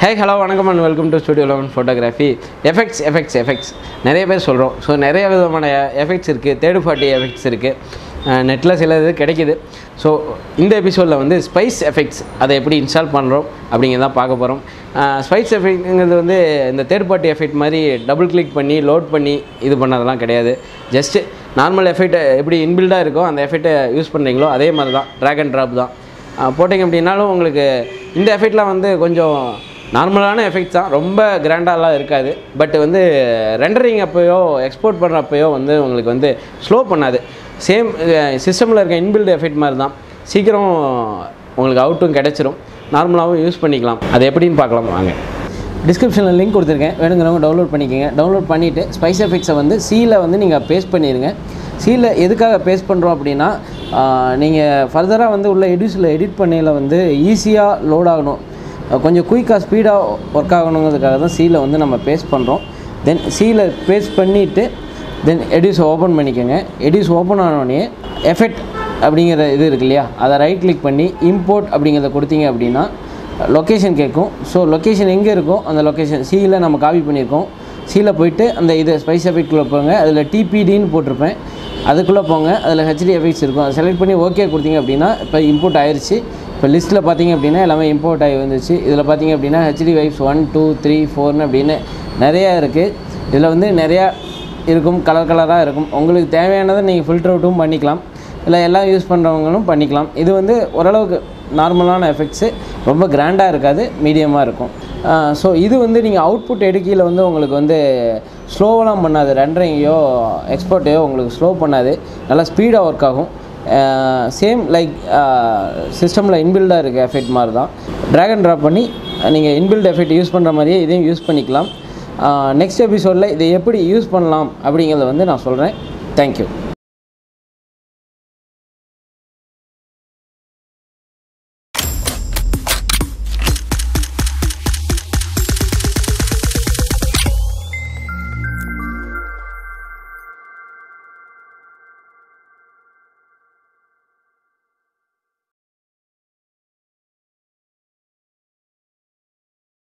ஹே hello வணக்கம் and welcome to studio eleven photography effects effects effects நிறைய பேர் சொல்கிறோம் ஸோ நிறைய விதமான எஃபெக்ட்ஸ் இருக்குது தேர்ட் பார்ட்டி எஃபெக்ட்ஸ் இருக்குது நெட்டில் சில இது கிடைக்குது ஸோ இந்த எபிசோடில் வந்து ஸ்பைஸ் எஃபெக்ட்ஸ் அதை எப்படி இன்ஸ்டால் பண்ணுறோம் அப்படிங்கிறத பார்க்க போகிறோம் ஸ்பைஸ் எஃபெக்ட்ங்கிறது வந்து இந்த தேர்ட் பார்ட்டி எஃபெக்ட் மாதிரி டபுள் கிளிக் பண்ணி லோட் பண்ணி இது பண்ணதெல்லாம் கிடையாது ஜஸ்ட்டு நார்மல் எஃபெக்ட் எப்படி இன்பில்டாக இருக்கோ அந்த எஃபெக்ட்டை யூஸ் பண்ணுறீங்களோ அதே மாதிரி தான் ட்ராக் அண்ட் ட்ராப் தான் அஹ் போட்டிங்க அப்படின்னாலும் உங்களுக்கு இந்த எஃபெக்ட்லாம் வந்து கொஞ்சம் நார்மலான எஃபெக்ட்ஸ் தான் ரொம்ப கிராண்டாலாம் இருக்காது பட் வந்து ரெண்டரிங் அப்போயோ எக்ஸ்போர்ட் பண்ணுறப்பையோ வந்து உங்களுக்கு வந்து ஸ்லோ பண்ணாது சேம் சிஸ்டமில் இருக்க இன்பில்ட் எஃபெக்ட் மாதிரி தான் சீக்கிரம் உங்களுக்கு அவுட்டும் கிடச்சிரும் நார்மலாகவும் யூஸ் பண்ணிக்கலாம் அது எப்படின்னு பார்க்கலாம் வாங்க டிஸ்கிரிப்ஷனில் லிங்க் கொடுத்துருக்கேன் வேணுங்கிறவங்க டவுன்லோட் பண்ணிக்கோங்க டவுன்லோட் பண்ணிவிட்டு ஸ்பைஸ் எஃபெக்ட்ஸை வந்து சீல வந்து நீங்கள் பேஸ்ட் பண்ணிடுங்க சீல எதுக்காக பேஸ்ட் பண்ணுறோம் அப்படின்னா நீங்கள் ஃபர்தராக வந்து உள்ள எடியூஸில் எடிட் பண்ணையில் வந்து ஈஸியாக லோட் ஆகணும் அஹ் கொஞ்சம் குயிக்காக ஸ்பீடாக ஒர்க் ஆகணுங்கிறதுக்காக தான் சீல வந்து நம்ம பேஸ்ட் பண்ணுறோம் தென் சீல பேஸ்ட் பண்ணிவிட்டு தென் எடியூஸ் ஓப்பன் பண்ணிக்கோங்க எடியூஸ் ஓப்பன் ஆனோடனே எஃபெக்ட் அப்படிங்கிற இது இருக்கு இல்லையா அதை ரைட் கிளிக் பண்ணி இம்போர்ட் அப்படிங்கிறத கொடுத்தீங்க அப்படின்னா லொக்கேஷன் கேட்கும் ஸோ லொக்கேஷன் எங்கே இருக்கோ அந்த லொக்கேஷன் சியில் நம்ம காப்பி பண்ணியிருக்கோம் சியில் போயிட்டு அந்த இது ஸ்பைஸ் எஃபெக்ட்குள்ளே போங்க அதில் டிபிடின்னு போட்டிருப்பேன் அதுக்குள்ளே போங்க அதில் ஹெச்டி எஃபெக்ட்ஸ் இருக்கும் அதை செலக்ட் பண்ணி ஓகே கொடுத்தீங்க அப்படின்னா இப்போ இம்போர்ட் ஆயிருச்சு இப்போ லிஸ்ட்டில் பார்த்தீங்க அப்படின்னா எல்லாமே இம்போர்ட் ஆகி வந்துச்சு இதில் பார்த்தீங்க அப்படின்னா HD vibes one two three ஃபோர்னு அப்படின்னு நிறையா இருக்குது இதில் வந்து நிறையா இருக்கும் கலர் கலராக இருக்கும் உங்களுக்கு தேவையானதை நீங்கள் ஃபில்டர் அவுட்டும் பண்ணிக்கலாம் இல்லை எல்லாம் யூஸ் பண்ணுறவங்களும் பண்ணிக்கலாம் இது வந்து ஓரளவுக்கு நார்மலான எஃபெக்ட்ஸு ரொம்ப கிராண்டாக இருக்காது மீடியமாக இருக்கும் ஸோ இது வந்து நீங்கள் அவுட்புட் எடுக்கையில் வந்து உங்களுக்கு வந்து ஸ்லோவெலாம் பண்ணாது ரெண்டரைங்கையோ எக்ஸ்போர்ட்டையோ உங்களுக்கு ஸ்லோ பண்ணாது நல்லா ஸ்பீடாக ஒர்க் ஆகும் சேம் லைக் சிஸ்டமில் இன்பில்டாக இருக்க எஃபெக்ட் மாதிரி தான் ட்ராக் அண்ட் ட்ராப் பண்ணி நீங்கள் இன்பில்ட் எஃபெக்ட் யூஸ் பண்ணுற மாதிரியே இதையும் யூஸ் பண்ணிக்கலாம் நெக்ஸ்ட் எபிசோடில் இதை எப்படி யூஸ் பண்ணலாம் அப்படிங்கிறத வந்து நான் சொல்கிறேன் தேங்க்யூ